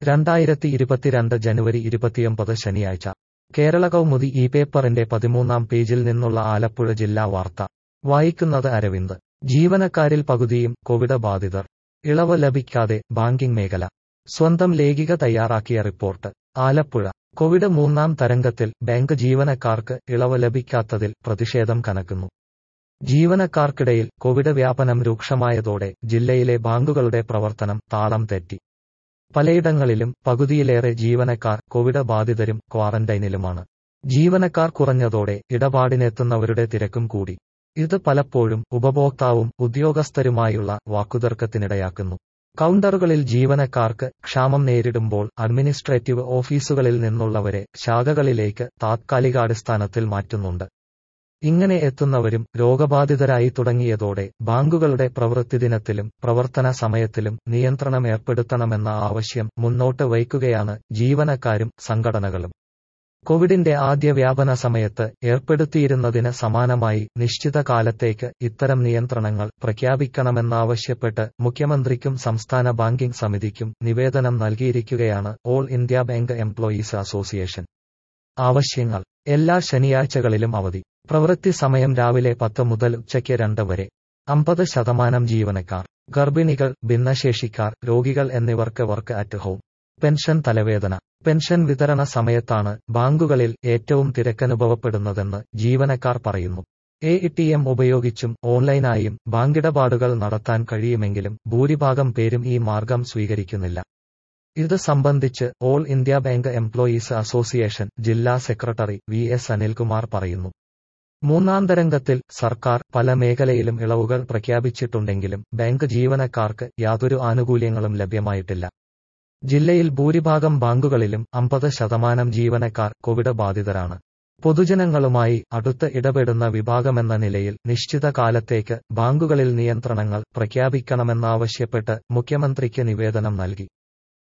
രണ്ടായിരത്തി ഇരുപത്തിരണ്ട് ജനുവരി ഇരുപത്തിയൊമ്പത് ശനിയാഴ്ച കേരള കൗമുദി ഈ പേപ്പറിന്റെ പതിമൂന്നാം പേജിൽ നിന്നുള്ള ആലപ്പുഴ ജില്ലാ വാർത്ത വായിക്കുന്നത് അരവിന്ദ് ജീവനക്കാരിൽ പകുതിയും കോവിഡ് ബാധിതർ ഇളവ് ലഭിക്കാതെ ബാങ്കിംഗ് മേഖല സ്വന്തം ലേഖിക തയ്യാറാക്കിയ റിപ്പോർട്ട് ആലപ്പുഴ കോവിഡ് മൂന്നാം തരംഗത്തിൽ ബാങ്ക് ജീവനക്കാർക്ക് ഇളവ് ലഭിക്കാത്തതിൽ പ്രതിഷേധം കനക്കുന്നു ജീവനക്കാർക്കിടയിൽ കോവിഡ് വ്യാപനം രൂക്ഷമായതോടെ ജില്ലയിലെ ബാങ്കുകളുടെ പ്രവർത്തനം താളം തെറ്റി പലയിടങ്ങളിലും പകുതിയിലേറെ ജീവനക്കാർ കോവിഡ് ബാധിതരും ക്വാറന്റൈനിലുമാണ് ജീവനക്കാർ കുറഞ്ഞതോടെ ഇടപാടിനെത്തുന്നവരുടെ തിരക്കും കൂടി ഇത് പലപ്പോഴും ഉപഭോക്താവും ഉദ്യോഗസ്ഥരുമായുള്ള വാക്കുതർക്കത്തിനിടയാക്കുന്നു കൗണ്ടറുകളിൽ ജീവനക്കാർക്ക് ക്ഷാമം നേരിടുമ്പോൾ അഡ്മിനിസ്ട്രേറ്റീവ് ഓഫീസുകളിൽ നിന്നുള്ളവരെ ശാഖകളിലേക്ക് താത്കാലികാടിസ്ഥാനത്തിൽ മാറ്റുന്നുണ്ട് ഇങ്ങനെ എത്തുന്നവരും രോഗബാധിതരായി തുടങ്ങിയതോടെ ബാങ്കുകളുടെ പ്രവൃത്തിദിനത്തിലും പ്രവർത്തന സമയത്തിലും നിയന്ത്രണം ഏർപ്പെടുത്തണമെന്ന ആവശ്യം മുന്നോട്ട് വയ്ക്കുകയാണ് ജീവനക്കാരും സംഘടനകളും കോവിഡിന്റെ ആദ്യ വ്യാപന സമയത്ത് ഏർപ്പെടുത്തിയിരുന്നതിന് സമാനമായി നിശ്ചിത കാലത്തേക്ക് ഇത്തരം നിയന്ത്രണങ്ങൾ പ്രഖ്യാപിക്കണമെന്നാവശ്യപ്പെട്ട് മുഖ്യമന്ത്രിക്കും സംസ്ഥാന ബാങ്കിംഗ് സമിതിക്കും നിവേദനം നൽകിയിരിക്കുകയാണ് all India bank employees association ആവശ്യങ്ങൾ എല്ലാ ശനിയാഴ്ചകളിലും അവധി പ്രവൃത്തി സമയം രാവിലെ പത്ത് മുതൽ ഉച്ചയ്ക്ക് രണ്ട് വരെ അമ്പത് ശതമാനം ജീവനക്കാർ ഗർഭിണികൾ ഭിന്നശേഷിക്കാർ രോഗികൾ എന്നിവർക്ക് വർക്ക് അറ്റ് ഹോം പെൻഷൻ തലവേദന പെൻഷൻ വിതരണ സമയത്താണ് ബാങ്കുകളിൽ ഏറ്റവും തിരക്കനുഭവപ്പെടുന്നതെന്ന് ജീവനക്കാർ പറയുന്നു എ ടി എം ഉപയോഗിച്ചും ഓൺലൈനായും ബാങ്കിടപാടുകൾ നടത്താൻ കഴിയുമെങ്കിലും ഭൂരിഭാഗം പേരും ഈ മാർഗം സ്വീകരിക്കുന്നില്ല ഇത് സംബന്ധിച്ച് all India bank employees association ജില്ലാ സെക്രട്ടറി വി എസ് അനിൽകുമാർ പറയുന്നു മൂന്നാം തരംഗത്തിൽ സർക്കാർ പല മേഖലയിലും ഇളവുകൾ പ്രഖ്യാപിച്ചിട്ടുണ്ടെങ്കിലും ബാങ്ക് ജീവനക്കാർക്ക് യാതൊരു ആനുകൂല്യങ്ങളും ലഭ്യമായിട്ടില്ല ജില്ലയിൽ ഭൂരിഭാഗം ബാങ്കുകളിലും അമ്പത് ശതമാനം ജീവനക്കാർ കോവിഡ് ബാധിതരാണ് പൊതുജനങ്ങളുമായി അടുത്ത് ഇടപെടുന്ന വിഭാഗമെന്ന നിലയിൽ നിശ്ചിത കാലത്തേക്ക് ബാങ്കുകളിൽ നിയന്ത്രണങ്ങൾ പ്രഖ്യാപിക്കണമെന്നാവശ്യപ്പെട്ട് മുഖ്യമന്ത്രിക്ക് നിവേദനം നൽകി